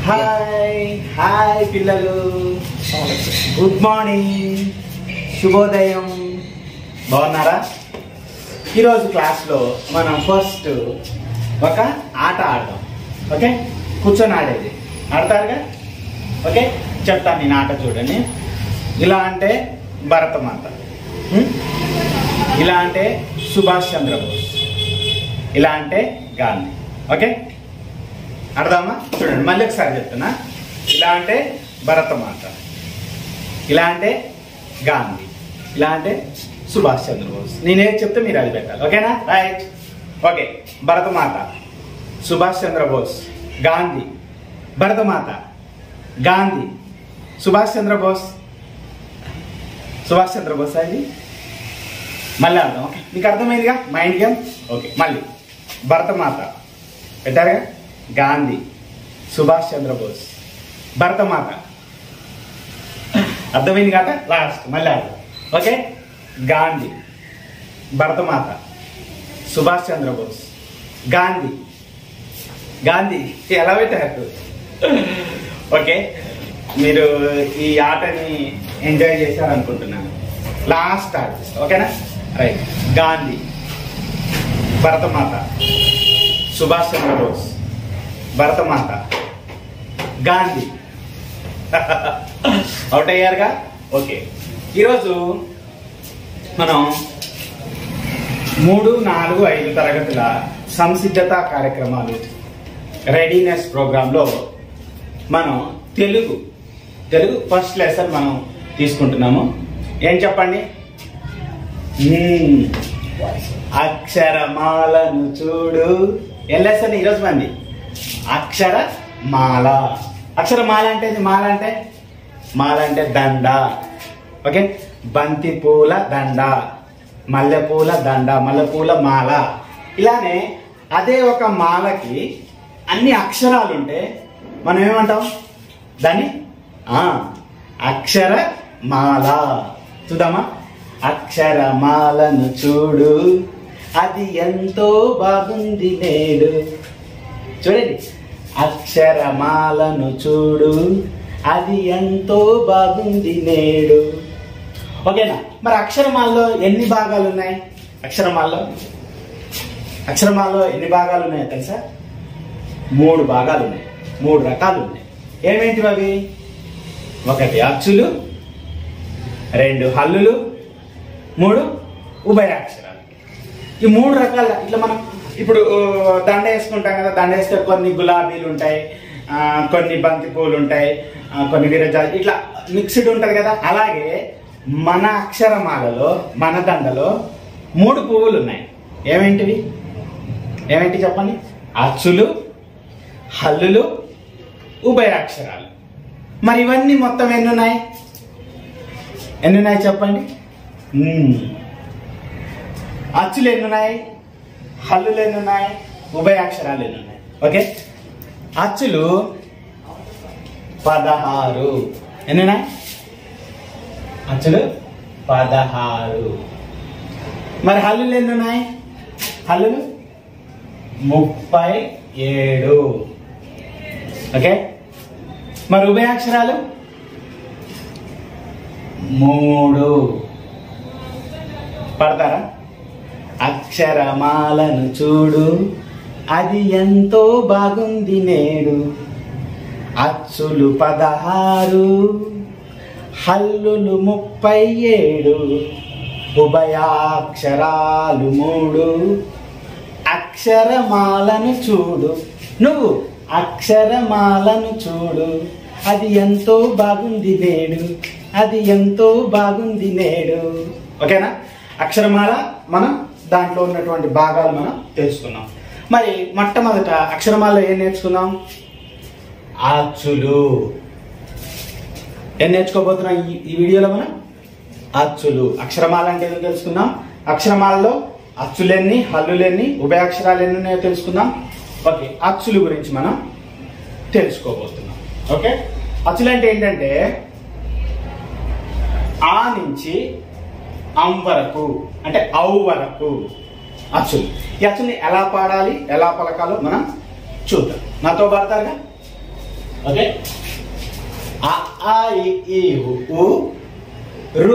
Hi hi పిల్లలు good morning శుభోదయం బాగున్నారా ఈరోజు క్లాస్లో మనం ఫస్ట్ ఒక ఆట ఆడదాం ఓకే కూర్చొని ఆడేది ఆడతారుగా ఓకే చెప్తాను నేను ఆట చూడండి ఇలా అంటే భరతమాత ఉం? ఇలా అంటే సుభాష్ చంద్రబోస్ ఇలా అంటే గాంధీ ఓకే అర్థమా చూడండి మళ్ళీ ఒకసారి చెప్తున్నా ఇలా అంటే భరతమాత ఇలా అంటే గాంధీ ఇలా అంటే సుభాష్ చంద్రబోస్ నేనేది చెప్తే మీరు అది పెట్టాలి ఓకేనా రైట్ ఓకే భరతమాత సుభాష్ చంద్రబోస్ గాంధీ భరతమాత గాంధీ సుభాష్ చంద్రబోస్ సుభాష్ చంద్రబోస్ అది మళ్ళీ అర్థం ఓకే మీకు అర్థమైందిగా మైండ్ గేమ్ ఓకే మళ్ళీ భరతమాత పెట్టారుగా గాంధీ సుభాష్ చంద్రబోస్ భరతమాత అర్థమైంది కాక లాస్ట్ మళ్ళీ అర్థం ఓకే గాంధీ భరతమాత సుభాష్ చంద్రబోస్ గాంధీ గాంధీ ఎలా పెట్టారు ఓకే మీరు ఈ ఆటని ఎంజాయ్ చేశారనుకుంటున్నాను లాస్ట్ ఆట ఓకేనా రైట్ గాంధీ భరతమాత సుభాష్ చంద్రబోస్ భరతమాత గాంధీ అవుట్ అయ్యారుగా ఓకే ఈరోజు మనం మూడు నాలుగు ఐదు తరగతుల సంసిద్ధత కార్యక్రమాలు రెడీనెస్ ప్రోగ్రాంలో మనం తెలుగు తెలుగు ఫస్ట్ లెసన్ మనం తీసుకుంటున్నాము ఏం చెప్పండి మ్మ్. అక్షరమాలను చూడు ఏం లెసన్ ఈరోజు మంది అక్షరమాల అక్షరమాల అంటే ఏంది? మాల అంటే మాల అంటే దండ ఓకే బంతి పూల దండ మల్లెపూల దండ మల్లెపూల మాల ఇలానే అదే ఒక మాలకి అన్ని అక్షరాలు ఉంటే మనం ఏమంటాం దాన్ని ఆ, అక్షర మాల చూద్దామా అక్షరమాలను చూడు అది ఎంతో బాగుంది నేడు చూడండి అక్షరమాలను చూడు అది ఎంతో బాగుంది నేడు ఓకేనా మరి అక్షరమాలలో ఎన్ని భాగాలు ఉన్నాయి అక్షరమాలలో అక్షరమాలలో ఎన్ని భాగాలు ఉన్నాయో తెలుసా మూడు భాగాలు ఉన్నాయి మూడు రకాలు ఉన్నాయి ఏమేంటివి అవి ఒకటి అచ్చులు రెండు హల్లులు మూడు ఉభయాక్షరాలు ఈ మూడు రకాల ఇట్లా మనం ఇప్పుడు ఆ, దండ వేసుకుంటాం కదా దండ వేస్తే కొన్ని గులాబీలు ఉంటాయి ఆ, కొన్ని బంతి పూలు ఉంటాయి ఆ, కొన్ని విరజాలు ఇట్లా మిక్స్డ్ ఉంటది కదా అలాగే మన అక్షరమాలలో మన దండలో మూడు పువ్వులు ఉన్నాయి ఏమేంటివి ఏమేంటి చెప్పండి అచ్చులు హల్లులు ఉభయాక్షరాలు మరి ఇవన్నీ మొత్తం ఎన్ని ఉన్నాయి ఎన్ని ఉన్నాయి చెప్పండి మ్మ్. అచ్చులు ఎన్ని ఉన్నాయి హల్లులు ఎన్ని ఉన్నాయి ఉభయాక్షరాలు ఎన్ని ఉన్నాయి ఓకే అచ్చులు పదహారు ఎన్ని ఉన్నాయి అచ్చులు పదహారు మరి హల్లులు ఎన్ని ఉన్నాయి హల్లులు ముప్పై ఏడు ఓకే మరి ఉభయాక్షరాలు మూడు పడతారా అక్షరమాలను చూడు అది ఎంతో బాగుంది నేడు అచ్చులు పదహారు హల్లులు ముప్పై ఏడు ఉభయాక్షరాలు మూడు అక్షరమాలను చూడు నువ్వు అక్షరమాలను చూడు అది ఎంతో బాగుంది నేడు అది ఎంతో బాగుంది నేడు ఓకేనా అక్షరమాల మనం దాంట్లో ఉన్నటువంటి భాగాలు మనం తెలుసుకున్నాం మరి మొట్టమొదట అక్షరమాలలో ఏం నేర్చుకున్నాం అచ్చులు ఏం నేర్చుకోబోతున్నాం ఈ ఈ వీడియోలో మనం అచ్చులు అక్షరమాల అంటే ఏదో తెలుసుకుందాం అక్షరమాలలో అచ్చులెన్ని హల్లులెన్ని ఉభయాక్షరాలు ఎన్ని ఉన్నాయో తెలుసుకుందాం ఓకే అచ్చులు గురించి మనం తెలుసుకోబోతున్నాం ఓకే అచ్చులు అంటే ఏంటంటే ఆ నుంచి అం వరకు అంటే ఔ వరకు అచ్చులు ఈ అచ్చుల్ని ఎలా పాడాలి ఎలా పలకాలో మనం చూద్దాం నాతో పాడతారుగా ఓకే అ ఆ ఇ ఈ ఉ ఉ రు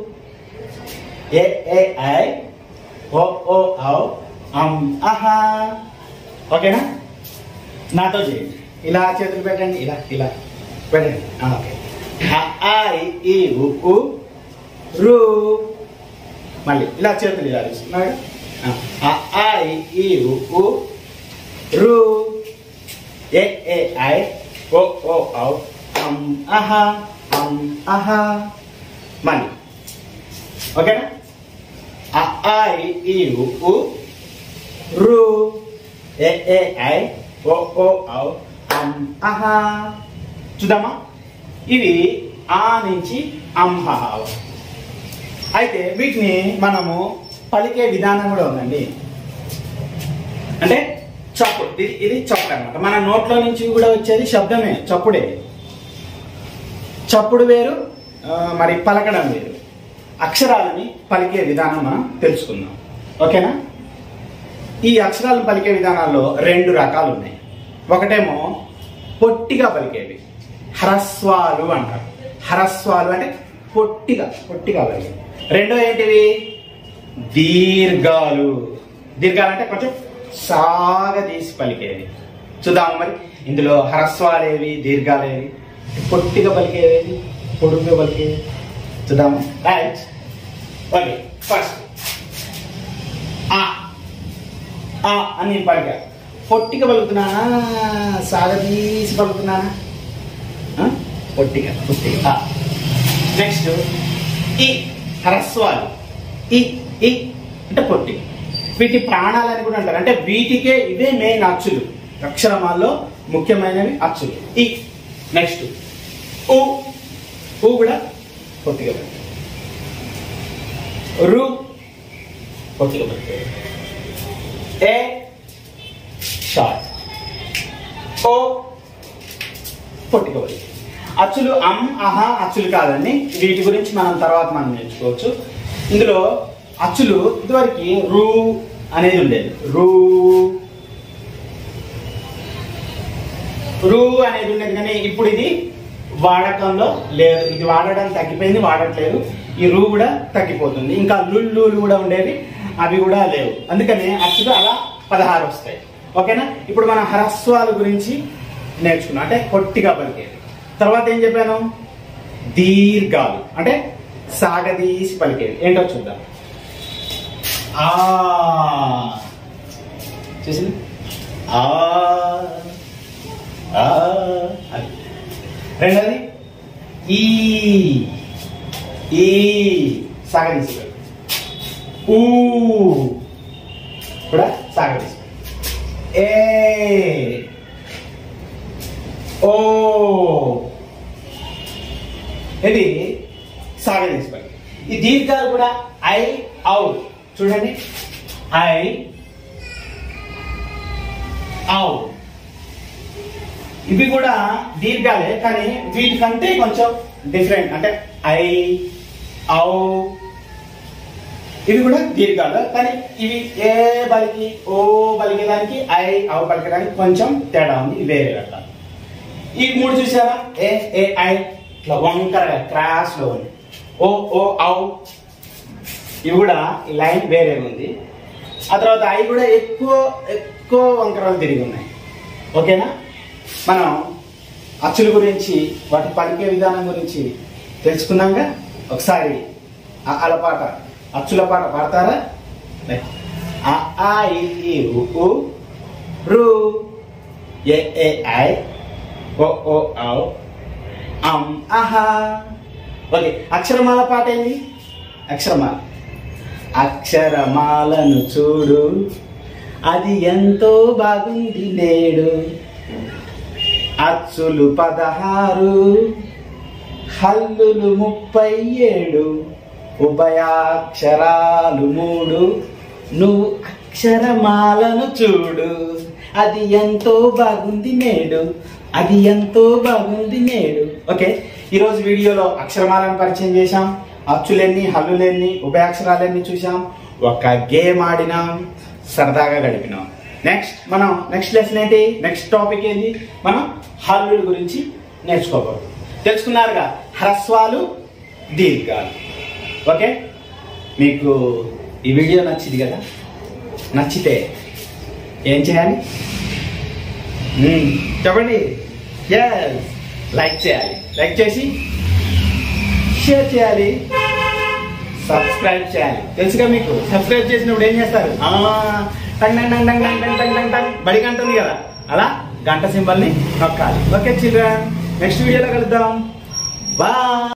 ఏ ఏ ఐ ఓ ఓ ఔ అం అహా ఓకేనా నాతో చేయండి ఇలా చేతులు పెట్టండి ఇలా ఇలా పెట్టండి ఆ, ఓకే అ ఆ ఇ ఈ ఉ ఉ రు మళ్ళీ ఇలా చేతులు ఇలా తీసుకున్నాడు అ ఆ ఇ ఈ ఉ ఉ రు ఏ ఏ ఐ ఓ ఓ ఔ అం అహా అం అహా మళ్ళీ ఓకేనా అ ఆ ఇ ఈ ఉ ఉ రు ఏ ఏ ఐ ఓ ఓ ఔ అం అహా చూద్దామా ఇవి ఆ నుంచి అంహ అయితే వీటిని మనము పలికే విధానం కూడా ఉందండి అంటే చప్పుడు ఇది ఇది చప్పుడు అనమాట మన నోట్లో నుంచి కూడా వచ్చేది శబ్దమే చప్పుడే చప్పుడు వేరు ఆ, మరి పలకడం వేరు అక్షరాలని పలికే విధానం మనం తెలుసుకుందాం ఓకేనా ఈ అక్షరాలను పలికే విధానాల్లో రెండు రకాలు ఉన్నాయి ఒకటేమో పొట్టిగా పలికేవి హ్రస్వాలు అంటారు హ్రస్వాలు అంటే పొట్టిగా పొట్టిగా పలికేవి రెండో ఏంటివి దీర్ఘాలు దీర్ఘాలు అంటే కొంచెం సాగదీసి పలికేవి చూద్దాము మరి ఇందులో హ్రస్వాలేవి దీర్ఘాలేవి పొట్టిగా పలికేవి పొడుగుగా పలికేవి చూద్దాము రైట్ ఓకే ఫస్ట్ ఆ ఆ అని నేను పలికా పొట్టిగా పలుకుతున్నానా సాగదీసి పలుకుతున్నానా ఆ? పొట్టిగా పొట్టిగా నెక్స్ట్ ఈ హ్రస్వాలు ఈ ఈ అంటే పొట్టి వీటి ప్రాణాలని కూడా అంటారు అంటే వీటికే ఇవే మెయిన్ అచ్చులు అక్షరమాల్లో ముఖ్యమైనవి అచ్చులు ఈ నెక్స్ట్ ఊ ఊ కూడా పొట్టిగా పలుకుతారు. రు పొట్టిగా పలుకుతారు. ఏ షార్ట్ ఓ పొట్టికబడి అచ్చులు అం అహా అచ్చులు కాదండి వీటి గురించి మనం తర్వాత మనం నేర్చుకోవచ్చు ఇందులో అచ్చులు ఇదివరకు రూ అనేది ఉండేది రూ రూ అనేది ఉండేది కానీ ఇప్పుడు ఇది వాడకంలో లేదు ఇది వాడడం తగ్గిపోయింది వాడట్లేదు ఈ రూ కూడా తగ్గిపోతుంది ఇంకా లుల్లులు కూడా ఉండేవి అవి కూడా లేవు అందుకని అచ్చులు అలా పదహారు వస్తాయి ఓకేనా ఇప్పుడు మనం హ్రస్వాల గురించి నేర్చుకున్నాం అంటే పొట్టిగా పలికేది తర్వాత ఏం చెప్పాను దీర్ఘాలు అంటే సాగదీసి పలికేది ఏంటో చూద్దాం ఆ చూసింది ఆ ఆ అది. రెండోది ఈ ఈ సాగదీసి పలికేది. ఊ కూడా సాగదీసి పలికేది. ఏ ఓ ఇది సాగదీసి పలికేది. ఈ దీర్ఘాలు కూడా ఐ ఔ చూడండి ఐ ఔ ఇవి కూడా దీర్ఘాలే కానీ వీటికంటే కొంచెం డిఫరెంట్ అంటే ఐ ఔ ఇవి కూడా దీర్ఘాలు కానీ ఇవి ఏ బలికి ఓ పలికేదానికి ఐ ఔ పలికేదానికి కొంచెం తేడా ఉంది ఇవి వేరే రకాలు ఈ మూడు చూసారా ఏ ఏ ఐ ఇట్లా వంకరగా క్రాస్ లో ఉంది ఓ ఓ ఔ ఇవి కూడా ఈ లైన్ వేరే ఉంది ఆ తర్వాత అవి కూడా ఎక్కువ ఎక్కువ వంకరాలు తిరిగి ఉన్నాయి ఓకేనా మనం అచ్చుల గురించి వాటి పలికే విధానం గురించి తెలుసుకున్నాక ఒకసారి ఆ అలపాట అచ్చుల పాట పాడతారా ఆ ఆ ఈ ఈ ఉ ఉ రు ఏ ఏ ఐ ఓ ఓ ఔ అం అహా ఓకే అక్షరమాల పాట ఏంది అక్షరమాల అక్షరమాలను చూడు అది ఎంతో బాగుంది నేడు అచ్చులు పదహారు హల్లులు ముప్పై ఏడు ఉభయాక్షరాలు మూడు నువ్వు అక్షరమాలను చూడు అది ఎంతో బాగుంది నేడు అది ఎంతో బాగుంది నేడు ఓకే ఈరోజు వీడియోలో అక్షరమాలను పరిచయం చేశాం అచ్చులెన్ని హల్లులెన్ని ఉభయాక్షరాలెన్ని చూసాం ఒక గేమ్ ఆడినాం సరదాగా గడిపినాం నెక్స్ట్ మనం నెక్స్ట్ లెసన్ ఏంటి నెక్స్ట్ టాపిక్ ఏంటి మనం హల్లుల గురించి నేర్చుకోబోదు తెలుసుకున్నారుగా హ్రస్వాలు దీర్ఘాలు ఓకే మీకు ఈ వీడియో నచ్చింది కదా నచ్చితే ఏం చేయాలి మ్మ్. చెప్పండి ఎస్ లైక్ చేయాలి లైక్ చేసి షేర్ చేయాలి సబ్స్క్రైబ్ చేయాలి తెలుసుగా మీకు సబ్స్క్రైబ్ చేసినప్పుడు ఏం చేస్తారు ఆ, టంగ్ టంగ్ టంగ్ టంగ్ టంగ్ టంగ్ టంగ్ టంగ్ టంగ్ బడి గంట ఉంది కదా అలా గంట సింబల్ని నొక్కాలి ఓకే చిల్డ్రన్ నెక్స్ట్ వీడియోలో కలుద్దాం బా